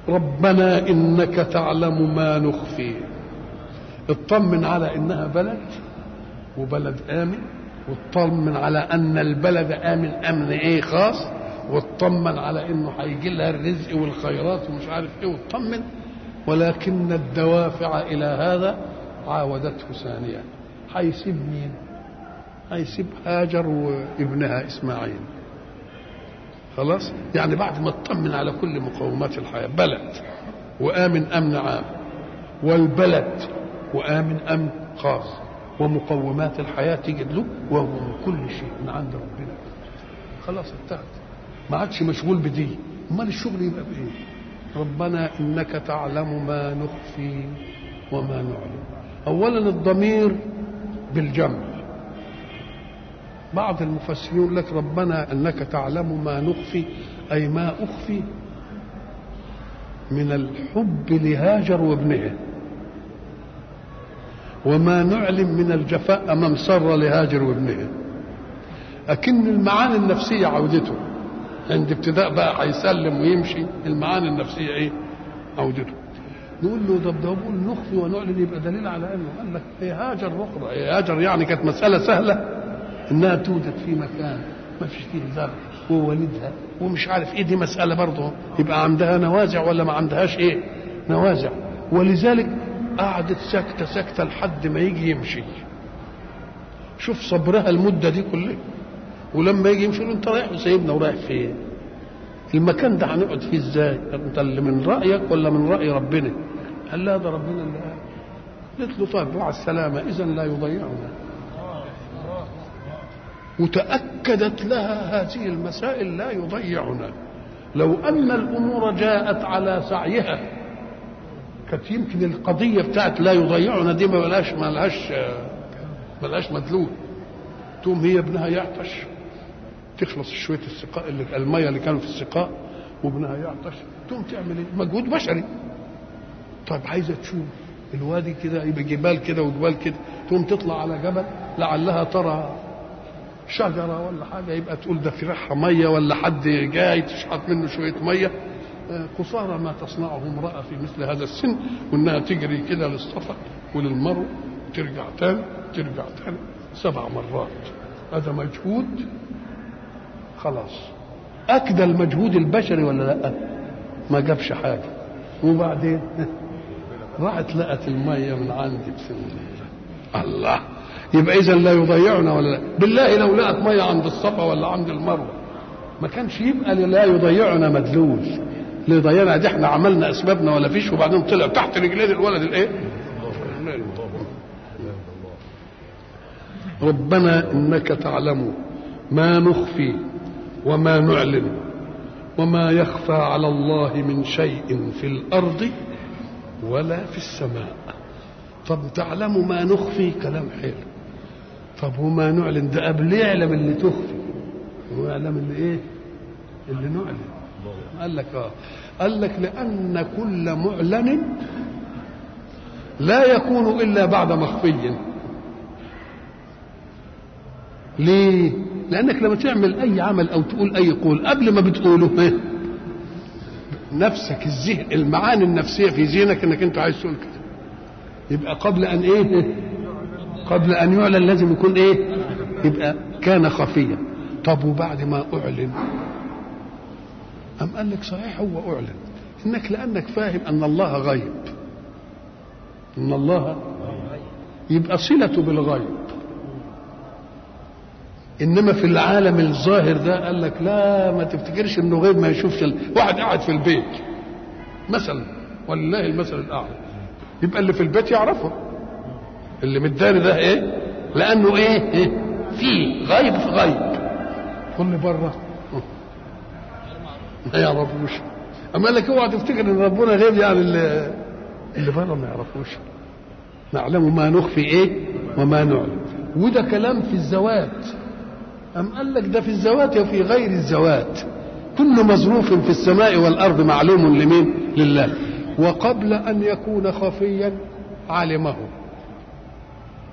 ربنا انك تعلم ما نخفي اطمن على انها بلد وبلد امن واطمن على ان البلد امن امن ايه خاص واطمن على انه هيجي لها الرزق والخيرات ومش عارف ايه واطمن ولكن الدوافع الى هذا عاودته ثانيا هيسيب مين هيسيب هاجر وابنها اسماعيل خلاص يعني بعد ما اطمن على كل مقومات الحياه بلد وامن امن عام والبلد وامن امن خاص ومقومات الحياه تجد له وهو من كل شيء من عند ربنا خلاص انتهت ما عادش مشغول بدي امال الشغل يبقى بايه ربنا انك تعلم ما نخفي وما نعلم اولا الضمير بالجمع بعض المفسرين يقول لك ربنا انك تعلم ما نخفي اي ما اخفي من الحب لهاجر وابنها وما نعلم من الجفاء امام سره لهاجر وابنها لكن المعاني النفسيه عودته عند ابتداء بقى هيسلم ويمشي المعاني النفسيه ايه عودته نقول له طب ده بقول نخفي ونعلن يبقى دليل على انه قال لك هي هاجر اخرى هي هاجر يعني كانت مساله سهله انها توجد في مكان ما فيش فيه زرع ووالدها ومش عارف ايه دي مساله برضه يبقى عندها نوازع ولا ما عندهاش ايه نوازع ولذلك قعدت ساكته ساكته لحد ما يجي يمشي شوف صبرها المده دي كلها ولما يجي يمشي انت رايح وسايبنا ورايح فين المكان ده هنقعد فيه ازاي انت اللي من رايك ولا من راي ربنا قال لا ده ربنا اللي قال قلت له طيب مع السلامه اذا لا يضيعنا وتاكدت لها هذه المسائل لا يضيعنا لو ان الامور جاءت على سعيها كانت يمكن القضيه بتاعت لا يضيعنا دي ما بلاش ما لهاش ما لهاش مدلول تقوم هي ابنها يعطش تخلص شويه السقاء اللي الميه اللي كانوا في السقاء وابنها يعطش تقوم تعمل ايه؟ مجهود بشري طيب عايزه تشوف الوادي كده يبقى جبال كده وجبال كده تقوم تطلع على جبل لعلها ترى شجره ولا حاجه يبقى تقول ده في ريحها ميه ولا حد جاي تشحط منه شويه ميه قصارى ما تصنعه امراه في مثل هذا السن وانها تجري كده للصفا وللمرو ترجع تاني ترجع تاني سبع مرات هذا مجهود خلاص اكدى المجهود البشري ولا لا ما جابش حاجه وبعدين راحت لقت الميه من عندي بسم الله الله يبقى اذا لا يضيعنا ولا لا بالله لو لقت ميه عند الصفا ولا عند المروه ما كانش يبقى لا يضيعنا مدلول اللي يضيعنا دي احنا عملنا اسبابنا ولا فيش وبعدين طلع تحت رجلين الولد الايه ربنا انك تعلم ما نخفي وما نعلن وما يخفى على الله من شيء في الارض ولا في السماء طب تعلم ما نخفي كلام حلو طب وما نعلن ده قبل يعلم اللي تخفي ويعلم اللي ايه اللي نعلن قال لك اه قال لك لان كل معلن لا يكون الا بعد مخفي ليه لانك لما تعمل اي عمل او تقول اي قول قبل ما بتقوله ايه نفسك الذهن المعاني النفسيه في ذهنك انك انت عايز تقول كده يبقى قبل ان ايه قبل ان يعلن لازم يكون ايه يبقى كان خفيا طب وبعد ما اعلن أم قال لك صحيح هو أعلن إنك لأنك فاهم أن الله غيب أن الله يبقى صلته بالغيب إنما في العالم الظاهر ده قال لك لا ما تفتكرش إنه غيب ما يشوفش ال... واحد قاعد في البيت مثلا ولله المثل الأعلى يبقى اللي في البيت يعرفه اللي مداري ده إيه لأنه إيه, إيه؟ في غيب في غيب كل بره ما يعرفوش اما لك اوعى تفتكر ان ربنا غيب يعني اللي, اللي بره ما يعرفوش نعلم ما نخفي ايه وما نعلم وده كلام في الزوات أم قال لك ده في الزوات وفي غير الزوات كل مظروف في السماء والأرض معلوم لمين لله وقبل أن يكون خفيا علمه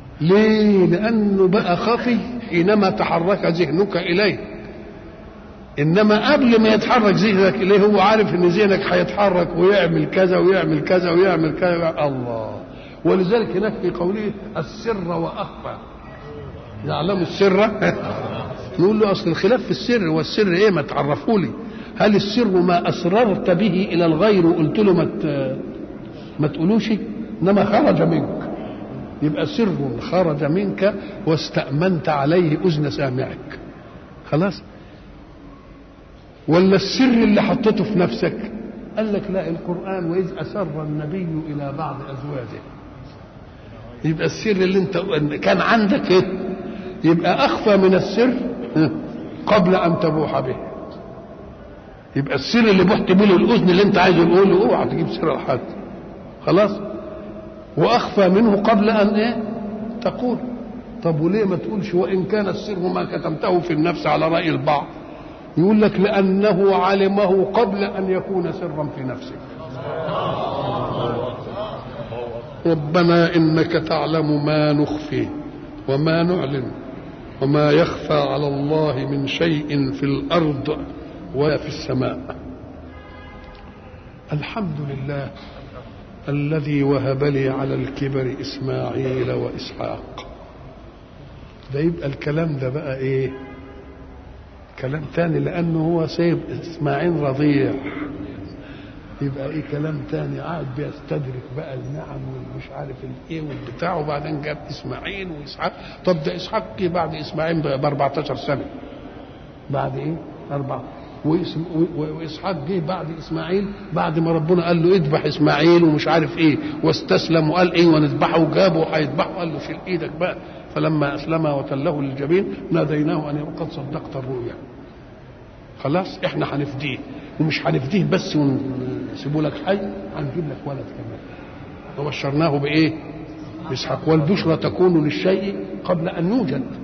ليه لأنه بقى خفي حينما تحرك ذهنك إليه انما قبل ما يتحرك ذهنك اليه هو عارف ان ذهنك هيتحرك ويعمل كذا ويعمل كذا ويعمل كذا الله ولذلك هناك في قوله السر واخفى يعلم السر نقول له اصل الخلاف في السر والسر ايه ما تعرفوا لي هل السر ما اسررت به الى الغير وقلت له ما ما تقولوش انما خرج منك يبقى سر خرج منك واستأمنت عليه أذن سامعك خلاص ولا السر اللي حطيته في نفسك قال لك لا القرآن وإذ أسر النبي إلى بعض أزواجه يبقى السر اللي انت كان عندك ايه يبقى أخفى من السر قبل أن تبوح به يبقى السر اللي بحت به الأذن اللي انت عايز تقوله اوعى تجيب سر لحد خلاص واخفى منه قبل ان ايه تقول طب وليه ما تقولش وان كان السر ما كتمته في النفس على راي البعض يقول لك لانه علمه قبل ان يكون سرا في نفسك ربنا انك تعلم ما نخفي وما نعلن وما يخفى على الله من شيء في الارض ولا في السماء الحمد لله الذي وهب لي على الكبر اسماعيل واسحاق ده يبقى الكلام ده بقى ايه كلام تاني لانه هو سايب اسماعيل رضيع يبقى ايه كلام تاني قاعد بيستدرك بقى النعم والمش عارف الايه والبتاع وبعدين جاب اسماعيل واسحاق طب ده اسحاق جه بعد اسماعيل ب 14 سنه بعد ايه؟ اربع واسحاق جه بعد اسماعيل بعد ما ربنا قال له اذبح اسماعيل ومش عارف ايه واستسلم وقال ايه ونذبحه وجابه وهيذبحه قال له شيل ايدك بقى فلما اسلم وتله للجبين ناديناه ان قد صدقت الرؤيا خلاص احنا هنفديه ومش هنفديه بس ونسيبه لك حي هنجيب لك ولد كمان وبشرناه بايه؟ باسحاق والبشرى تكون للشيء قبل ان يوجد